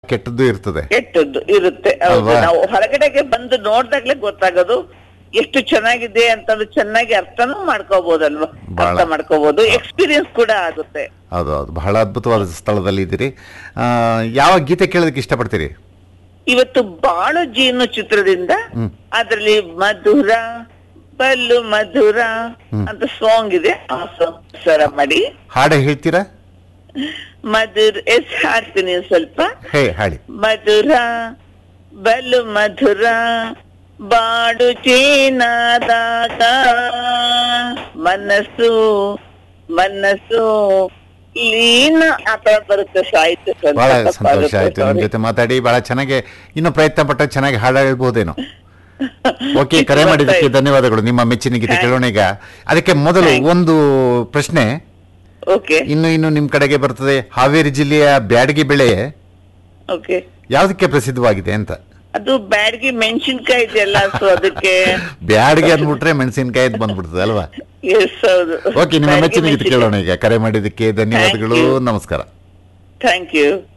ಕೆಟ್ಟದ್ದು ಇರ್ತದೆ ಕೆಟ್ಟದ್ದು ಇರುತ್ತೆ ಹೌದು ಅಲ್ವಾ? ನಾವು ಹೊರಗಡೆಗೆ ಬಂದು ನೋಡ್ದಾಗ್ಲೇ ಗೊತ್ತಾಗೋದು ಎಷ್ಟು ಚೆನ್ನಾಗಿದೆ ಅಂತಂದು ಚೆನ್ನಾಗಿ ಅರ್ಥನೂ ಮಾಡ್ಕೋಬಹುದಲ್ವಾ ಬಹಳ. ಅರ್ಥ ಮಾಡ್ಕೋಬಹುದು ಎಕ್ಸ್ಪೀರಿಯನ್ಸ್ ಕೂಡ ಆಗುತ್ತೆ ಹೌದು ಹೌದು ಬಹಳ ಅದ್ಭುತವಾದ ಸ್ಥಳದಲ್ಲಿ ಇದ್ದೀರಿ ಆ, ಯಾವ ಗೀತೆ ಕೇಳೋದಕ್ಕೆ ಇಷ್ಟಪಡ್ತೀರಿ ಇವತ್ತು ಬಾಳು ಜೀನು ಚಿತ್ರದಿಂದ ಅದ್ರಲ್ಲಿ ಮಧುರ ಬಲ್ಲು ಮಧುರ ಅಂತ ಸಾಂಗ್ ಇದೆ ಆ ಸಾಂಗ್ ಸರ ಮಾಡಿ ಹಾಡು ಹೇಳ್ತೀರಾ ಮಧುರ ಎಸ್ ಹಾಡ್ತೀನಿ ಸ್ವಲ್ಪ ಹೇ ಹಾಡಿ ಮಧುರ ಬಲು ಮಧುರ ಬಾಡು ಚೀನಾದಾಗ ಮನಸ್ಸು ಮನಸ್ಸು ಲೀನ ಆ ತರ ಬರುತ್ತೆ ಸಾಹಿತ್ಯ ಸ್ವಲ್ಪ ಬಹಳ ಸಂತೋಷ ತಪ್ಪಾಗುತ್ತೆ, ಆಯ್ತು ನಿಮ್ sorry. ಜೊತೆ ಮಾತಾಡಿ ಬಹಳ ಚೆನ್ನಾಗಿ ಇನ್ನು ಪ್ರಯತ್ನ ಪಟ್ಟ ಚೆನ್ನಾಗಿ ಹಾಡು ಹೇಳ್ಬೋದೇನೋ ಓಕೆ ಕರೆ ಮಾಡಿದ್ದಕ್ಕೆ ಧನ್ಯವಾದಗಳು ನಿಮ್ಮ ಮೆಚ್ಚಿನ ಗೀತೆ ಕೇಳೋಣ ಈಗ ಅದಕ್ಕೆ ಮೊದಲು ಒಂದು ಪ್ರಶ್ನೆ ಓಕೆ ಇನ್ನು ಇನ್ನು ನಿಮ್ ಕಡೆಗೆ ಬರ್ತದೆ ಹಾವೇರಿ ಜಿಲ್ಲೆಯ ಬ್ಯಾಡಗಿ ಬೆಳೆ ಓಕೆ ಯಾವ್ದಕ್ಕೆ ಪ್ರಸಿದ್ಧವಾಗಿದೆ ಅಂತ ಅದು ಬ್ಯಾಡ್ಗಿ ಮೆಣಸಿನ್ಕಾಯಿ ಇದೆಯಲ್ಲ ಸೊ ಅದಕ್ಕೆ ಬ್ಯಾಡಗಿ ಅಂದ್ಬಿಟ್ರೆ ಮೆಣಸಿನಕಾಯಿ ಬಂದ್ಬಿಡ್ತದೆ ಅಲ್ವಾ ಎಸ್ ಹೌದು ಓಕೆ ನಿಮ್ಮ ಮೆಚ್ಚಿನ ಗೀತೆ ಕೇಳೋಣ ಈಗ ಕರೆ ಮಾಡಿದ್ದಕ್ಕೆ ಧನ್ಯವಾದಗಳು ನಮಸ್ಕಾರ ಥ್ಯಾಂಕ್ ಯು